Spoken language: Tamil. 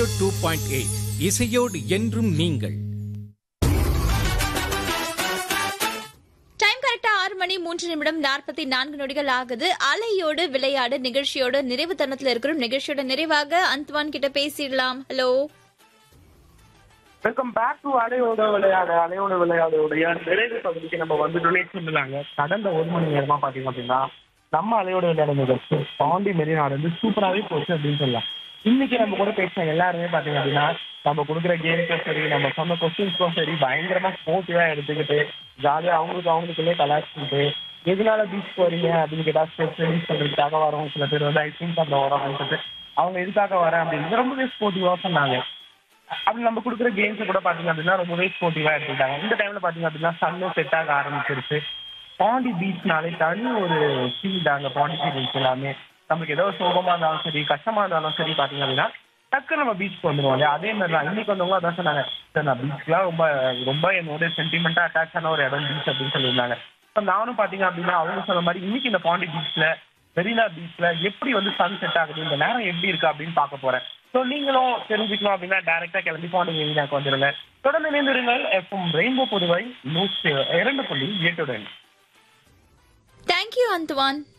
டூ பாயிண்ட் எயிட் இசையோடு என்றும் நீங்கள் டைம் கரெக்டா ஆறு மணி மூன்று நிமிடம் நாற்பத்தி நான்கு நொடிகள் ஆகுது அலையோடு விளையாடு நிகழ்ச்சியோட நிறைவு தருணத்துல இருக்கிற நிகழ்ச்சியோட நிறைவாக அந்த்வான் கிட்ட பேசிடலாம் ஹலோ வெல்கம் பேக் டு அலையோட விளையாடு அலையோட விளையாடுடைய நிறைவு பகுதிக்கு நம்ம வந்துட்டோன்னே சொல்லலாங்க கடந்த ஒரு மணி நேரமா பாத்தீங்க அப்படின்னா நம்ம அலையோட விளையாட நிகழ்ச்சி பாண்டி மெரினாடு வந்து சூப்பராகவே போச்சு அப்படின்னு சொல்லலாம் இன்னைக்கு நம்ம கூட பேசின எல்லாருமே பாத்தீங்க அப்படின்னா நம்ம கொடுக்குற கேம்ஸும் சரி நம்ம சொன்ன கொஸ்டின்ஸ்க்கும் சரி பயங்கரமா ஸ்போர்ட்டிவா எடுத்துக்கிட்டு ஜாலியா அவங்களுக்கு அவங்களுக்குள்ளே கலாச்சிக்கிட்டு எதனால பீச் போறீங்க அப்படின்னு கேட்டா ஸ்ட்ரெஸ் ரிலீஸ் பண்றதுக்காக வரோம் சில பேர் வந்து ஐஸ்கிரீம் சாப்பிட வரோம் அப்படின்னு சொல்லிட்டு அவங்க எதுக்காக வரேன் அப்படின்னு ரொம்பவே ஸ்போர்ட்டிவா சொன்னாங்க அப்படி நம்ம கொடுக்குற கேம்ஸ் கூட பாத்தீங்க அப்படின்னா ரொம்பவே ஸ்போர்ட்டிவா எடுத்துக்கிட்டாங்க இந்த டைம்ல பாத்தீங்க அப்படின்னா சன்னும் செட் ஆக ஆரம்பிச்சிருச்சு பாண்டி பீச்னாலே தனி ஒரு ஃபீல் தாங்க பாண்டிச்சேரி பீச் எல்லாமே நமக்கு ஏதோ சோகமா இருந்தாலும் சரி கஷ்டமா இருந்தாலும் சரி பாத்தீங்க அப்படின்னா டக்கு நம்ம பீச்சுக்கு வந்துருவோம் இல்லையா அதே மாதிரி தான் இன்னைக்கு வந்தவங்க அதான் சொன்னாங்க சார் நான் பீச்லாம் ரொம்ப ரொம்ப என்னோட சென்டிமெண்டா அட்டாச் ஆன ஒரு இடம் பீச் அப்படின்னு சொல்லியிருந்தாங்க இப்போ நானும் பாத்தீங்க அப்படின்னா அவங்க சொன்ன மாதிரி இன்னைக்கு இந்த பாண்டி பீச்ல மெரினா பீச்ல எப்படி வந்து சன் செட் ஆகுது இந்த நேரம் எப்படி இருக்கு அப்படின்னு பார்க்க போறேன் ஸோ நீங்களும் தெரிஞ்சுக்கணும் அப்படின்னா டைரக்டா கிளம்பி பாண்டி மெரினாக்கு வந்துருங்க தொடர்ந்து இணைந்திருங்கள் எஃப்எம் ரெயின்போ புதுவை நூற்றி இரண்டு புள்ளி எட்டுடன் தேங்க்யூ அந்த்வான்